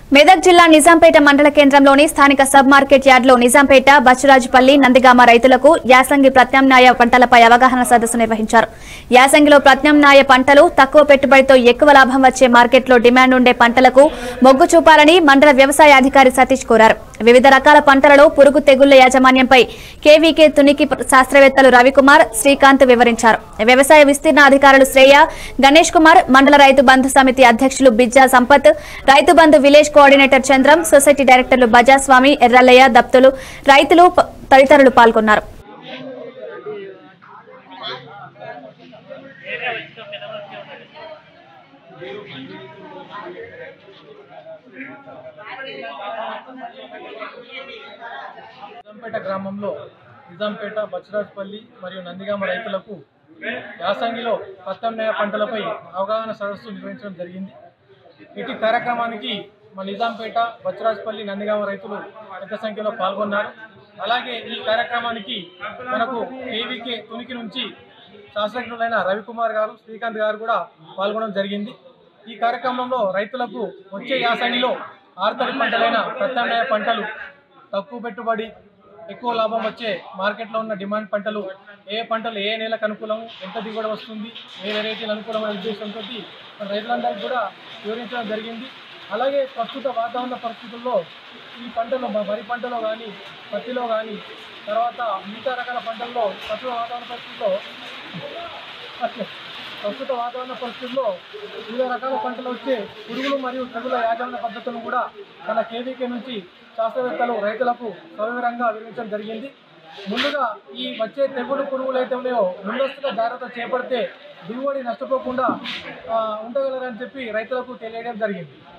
మెదక్ జిల్లా నిజాంపేట మండల కేంద్రంలోని స్థానిక సబ్ మార్కెట్ యార్డులో నిజాంపేట బచ్చురాజుపల్లి నందిగామ రైతులకు యాసంగి ప్రత్యామ్నాయ పంటలపై అవగాహన సదస్సు నిర్వహించారు యాసంగిలో ప్రత్యామ్నాయ పంటలు తక్కువ పెట్టుబడితో ఎక్కువ లాభం వచ్చే మార్కెట్లో డిమాండ్ ఉండే పంటలకు మొగ్గు చూపాలని మండల వ్యవసాయ అధికారి సతీష్ కోరారు వివిధ రకాల పంటలలో పురుగు తెగుళ్ల యాజమాన్యంపై కేవీకే తునికి శాస్త్రవేత్తలు రవికుమార్ శ్రీకాంత్ వివరించారు వ్యవసాయ విస్తీర్ణ అధికారులు శ్రేయ గణేష్ కుమార్ మండల రైతు బంధు సమితి అధ్యక్షులు Bijja Sampath Rythu Bandhu village coordinator Chandram society డైరెక్టర్లు బజాస్వామి ఎర్రల్లయ్య దప్తులు రైతులు ప- తదితరులు పాల్గొన్నారు నిజాంపేట గ్రామంలో నిజాంపేట బచ్చరాజపల్లి మరియు నందిగామ రైతులకు యాసంగిలో ప్రత్యామ్నాయ పంటలపై అవగాహన సదస్సు నిర్వహించడం జరిగింది ఇటు కార్యక్రమానికి మా నిజాంపేట బచ్చరాజపల్లి నందిగామ రైతులు పెద్ద సంఖ్యలో పాల్గొన్నారు అలాగే ఈ కార్యక్రమానికి మనకు కేవీకే తునికి నుంచి శాస్త్రజ్ఞులైన రవికుమార్ గారు శ్రీకాంత్ గారు కూడా పాల్గొనడం జరిగింది ఈ కార్యక్రమంలో రైతులకు వచ్చే యాసంగిలో ఆర్తడి పంటలైన ప్రత్యామ్నాయ పంటలు తక్కువ పెట్టుబడి ఎక్కువ లాభం వచ్చే మార్కెట్లో ఉన్న డిమాండ్ పంటలు ఏ పంటలు ఏ నెలకు అనుకూలం ఎంత దిగుబడి వస్తుంది ఏ వెరైటీలు అనుకూలం అనే ఉద్దేశంతో మన రైతులందరికీ కూడా వివరించడం జరిగింది అలాగే ప్రస్తుత వాతావరణ పరిస్థితుల్లో ఈ పంటలో మ- వరి పంటలో కానీ పత్తిలో కానీ తర్వాత మిగతా రకాల పంటల్లో ప్రస్తుత వాతావరణ పరిస్థితుల్లో ప్రస్తుత వాతావరణ పరిస్థితుల్లో వివిధ రకాల పంటలు వచ్చే పురుగులు మరియు తెగుల యాజమాన్య పద్ధతులను కూడా మన కేవీకే నుంచి శాస్త్రవేత్తలు రైతులకు సవివరంగా వివరించడం జరిగింది ముందుగా ఈ వచ్చే తెగులు పురుగులు అయితే ఉన్నాయో ముందస్తుగా జాగ్రత్త చేపడితే దిగుబడి నష్టపోకుండా ఆ, ఉండగలరని చెప్పి రైతులకు తెలియడం జరిగింది